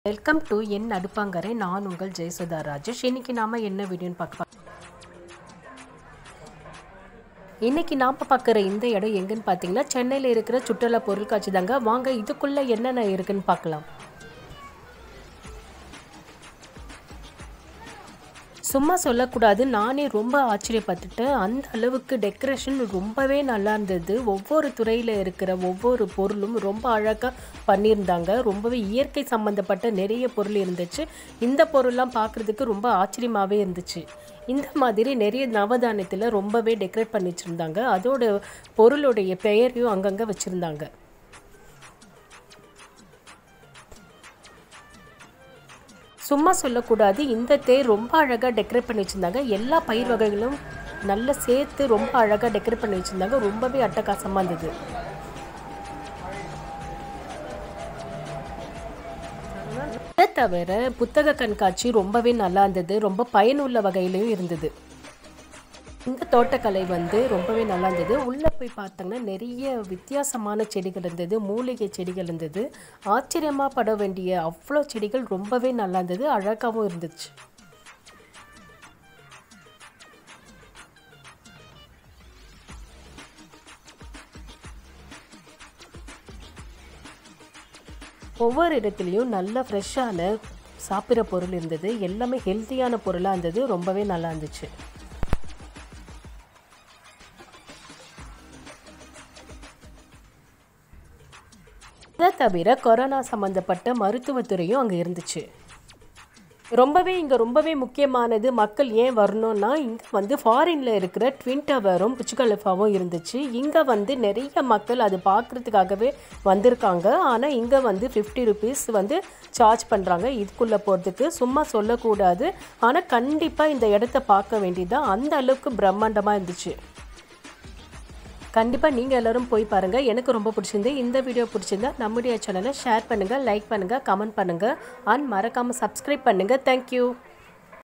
welcome to என் அடுப்பாங்கரை நான் உங்கள் ஜெயசுதா ராஜேஷ் இன்னைக்கு நாம என்ன வீடியோன்னு பார்க்க இன்னைக்கு நாம் பார்க்குற இந்த இடம் எங்கன்னு பார்த்தீங்கன்னா சென்னையில் இருக்கிற சுற்றுலா பொருட்காட்சி தாங்க வாங்க இதுக்குள்ளே என்னென்ன இருக்குன்னு பார்க்கலாம் சும்மா சொல்லக்கூடாது நானே ரொம்ப ஆச்சரியப்பட்டுட்டேன் அந்த அளவுக்கு டெக்கரேஷன் ரொம்பவே நல்லா இருந்தது ஒவ்வொரு துறையில் இருக்கிற ஒவ்வொரு பொருளும் ரொம்ப அழகாக பண்ணியிருந்தாங்க ரொம்பவே இயற்கை சம்மந்தப்பட்ட நிறைய பொருள் இருந்துச்சு இந்த பொருள்லாம் பார்க்குறதுக்கு ரொம்ப ஆச்சரியமாகவே இருந்துச்சு இந்த மாதிரி நிறைய நவதானியத்தில் ரொம்பவே டெக்கரேட் பண்ணி வச்சுருந்தாங்க அதோட பொருளுடைய பெயரையும் அங்கங்கே வச்சுருந்தாங்க சும்மா சொல்லக்கூடாது இந்த தேர் ரொம்ப அழகாக டெக்கரேட் பண்ணி வச்சுருந்தாங்க எல்லா பயிர் வகைகளும் நல்லா சேர்த்து ரொம்ப அழகாக டெக்கரேட் பண்ணி வச்சுருந்தாங்க ரொம்பவே அட்டகாசமாக இருந்தது இதை தவிர புத்தக கண்காட்சி ரொம்பவே நல்லா இருந்தது ரொம்ப பயனுள்ள வகையிலையும் இருந்தது இந்த தோட்டக்கலை வந்து ரொம்பவே நல்லா இருந்தது உள்ளே போய் பார்த்தோங்கன்னா நிறைய வித்தியாசமான செடிகள் இருந்தது மூலிகை செடிகள் இருந்தது ஆச்சரியமாக பட வேண்டிய அவ்வளோ செடிகள் ரொம்பவே நல்லா இருந்தது அழகாகவும் இருந்துச்சு ஒவ்வொரு இடத்துலையும் நல்ல ஃப்ரெஷ்ஷான சாப்பிட்ற பொருள் இருந்தது எல்லாமே ஹெல்த்தியான பொருளாக இருந்தது ரொம்பவே நல்லா இருந்துச்சு இதை தவிர கொரோனா சம்மந்தப்பட்ட மருத்துவத்துறையும் அங்கே இருந்துச்சு ரொம்பவே இங்கே ரொம்பவே முக்கியமானது மக்கள் ஏன் வரணும்னா இங்கே வந்து ஃபாரினில் இருக்கிற ட்வின் டவரும் புச்சுகலஃபாவும் இருந்துச்சு இங்கே வந்து நிறைய மக்கள் அது பார்க்குறதுக்காகவே வந்திருக்காங்க ஆனால் இங்கே வந்து ஃபிஃப்டி ருபீஸ் வந்து சார்ஜ் பண்ணுறாங்க இதுக்குள்ளே போகிறதுக்கு சும்மா சொல்லக்கூடாது ஆனால் கண்டிப்பாக இந்த இடத்த பார்க்க வேண்டியதான் அந்த அளவுக்கு பிரம்மாண்டமாக இருந்துச்சு கண்டிப்பாக நீங்கள் எல்லோரும் போய் பாருங்கள் எனக்கு ரொம்ப பிடிச்சிருந்து இந்த வீடியோ பிடிச்சிருந்தா நம்முடைய சேனலை ஷேர் பண்ணுங்கள் லைக் பண்ணுங்கள் கமெண்ட் பண்ணுங்கள் அண்ட் மறக்காமல் சப்ஸ்கிரைப் பண்ணுங்கள் தேங்க்யூ